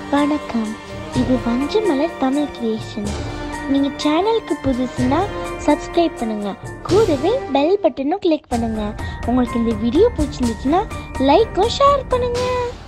வணக்கம் இது வஞ்சமலர் தமிழ் கிரியேஷன் நீங்கள் சேனலுக்கு புதுசுன்னா சப்ஸ்கிரைப் பண்ணுங்க கூடவே பெல் பட்டனும் கிளிக் பண்ணுங்க உங்களுக்கு இந்த வீடியோ பிடிச்சிருந்துச்சுன்னா லைக்கும் ஷேர் பண்ணுங்க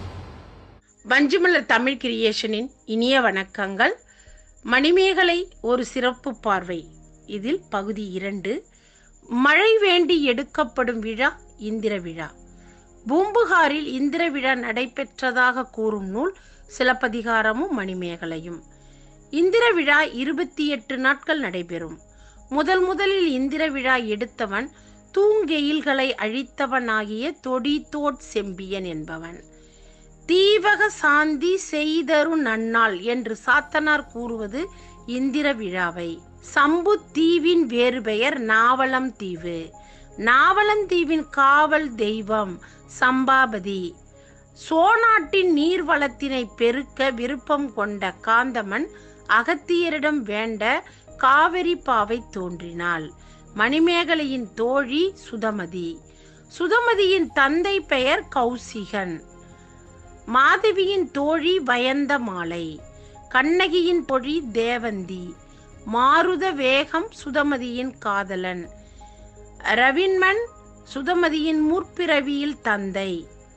வஞ்சுமலர் தமிழ் கிரியேஷனின் இனிய வணக்கங்கள் மணிமேகலை ஒரு சிறப்பு பார்வை இதில் பகுதி இரண்டு மழை வேண்டி எடுக்கப்படும் விழா இந்திர விழா பூம்புகாரில் இந்திர விழா நடைபெற்றதாக கூறும் நூல் சிலப்பதிகாரமும் மணிமேகலையும் இந்திர விழா இருபத்தி எட்டு நாட்கள் நடைபெறும் முதல் முதலில் இந்திர விழா எடுத்தவன் தூங்கெயில்களை அழித்தவனாகிய தொடிதோட் செம்பியன் என்பவன் தீவக சாந்தி செய்தரு நன்னாள் என்று சாத்தனார் கூறுவது இந்திர விழாவை சம்பு தீவின் வேறு பெயர் நாவலம் தீவு நாவலந்தீவின் காவல் தெய்வம் சம்பாபதி சோநாட்டின் நீர்வளத்தினை பெருக்க விருப்பம் கொண்ட காந்தமன் அகத்தியரிடம் வேண்ட காவிரி பாவை தோன்றினாள் மணிமேகலையின் தோழி சுதமதி சுதமதியின் தந்தை பெயர் கௌசிகன் மாதவியின் தோழி வயந்த மாலை கண்ணகியின் தோழி தேவந்தி மாருத வேகம் சுதமதியின் காதலன் ரவின்மன் சுதமதியின் முற்பிறவியில் தந்தை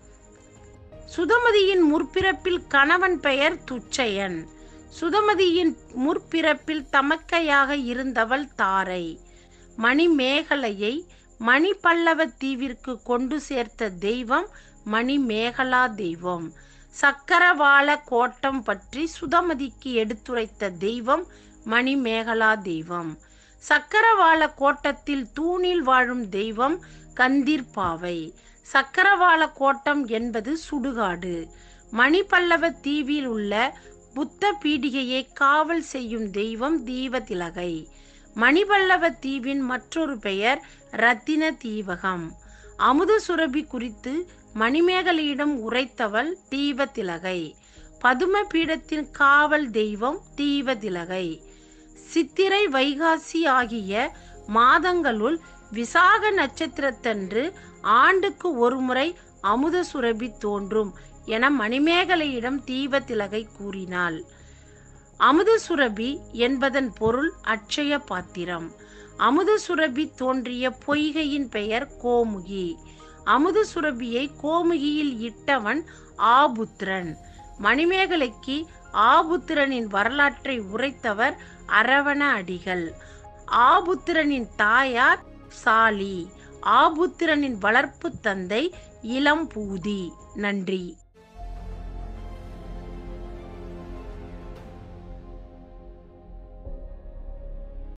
சுதமதியின் முற்பிறப்பில் கணவன் பெயர் துச்சயன் சுதமதியின் முற்பிறப்பில் தமக்கையாக இருந்தவள் தாரை மணிமேகலையை மணிபல்லவ தீவிற்கு கொண்டு சேர்த்த தெய்வம் மணிமேகலா தெய்வம் சக்கரவாள கோட்டம் பற்றி சுதமதிக்கு எடுத்துரைத்த தெய்வம் மணிமேகலா தெய்வம் சக்கரவாள கோட்டத்தில் தூணில் வாழும் தெய்வம் கந்திர்பாவை சக்கரவாள கோட்டம் என்பது சுடுகாடு மணிபல்லவ தீவில் உள்ள புத்த பீடிகையை காவல் செய்யும் தெய்வம் தீவதிலகை மணிபல்லவ தீவின் மற்றொரு பெயர் ரத்தின தீவகம் அமுத சுரபி குறித்து மணிமேகலையிடம் உரைத்தவள் தீவதிலகை பதும பீடத்தின் காவல் தெய்வம் தீவதிலகை சித்திரை வைகாசி ஆகிய மாதங்களுள் விசாக நட்சத்திரத்தன்று ஆண்டுக்கு ஒருமுறை அமுத சுரபி தோன்றும் என மணிமேகலையிடம் தீபத்திலகை கூறினாள் அமுத சுரபி என்பதன் பொருள் அட்சய பாத்திரம் அமுத சுரபி தோன்றிய பொய்கையின் பெயர் கோமுகி அமுத சுரபியை கோமுகியில் இட்டவன் ஆபுத்திரன் மணிமேகலைக்கு ஆபுத்திரனின் வரலாற்றை உரைத்தவர் அரவண அடிகள் ஆபுத்திரனின் தாயார் சாலி ஆபுத்திரனின் வளர்ப்பு தந்தை இளம்பூதி நன்றி